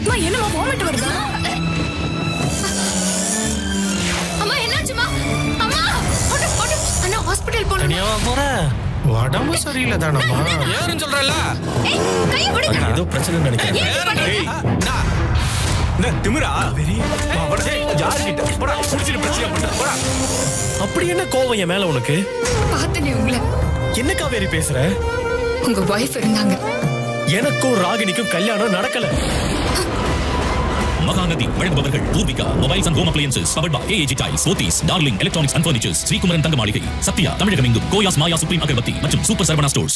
அம்மா என்னம்மா வாமிட் வருதா அம்மா என்னாச்சுமா அம்மா ஓடு ஓடு அண்ணா ஹாஸ்பிடல் போகணும் தனியாவா போற உடம்பு சரியில்லை தானம்மா ஏறுன்னு சொல்றல ஏய் கைய விடுங்க ஏதோ பிரச்சனை நினைக்கிறேன் ஏன் இப்படி பண்றீங்க? என்ன திமிரா யாருக்கிட்ட போடா குடிச்சிட்டு பிரச்சனை பண்ற போடா அப்படி என்ன கோவம் என் மேல உனக்கு பார்த்தனே உங்களை என்ன காவேரி பேசுற உங்க வைஃப் இருந்தாங்க எனக்கும் ராகினிக்கும் கல்யாணம் நடக்கல மகாநதி வழங்குபவர்கள் Poorvika mobiles and home appliances powered by AAG tiles Pothys darling electronics and furnitures Sri Kumaran Thanga Maaligai Sathya Tamilagam எங்கும் கோயாஸ் மாயா சுப்ரீம் அகர்பத்தி மற்றும் சூப்பர் சரவணா ஸ்டோர்ஸ்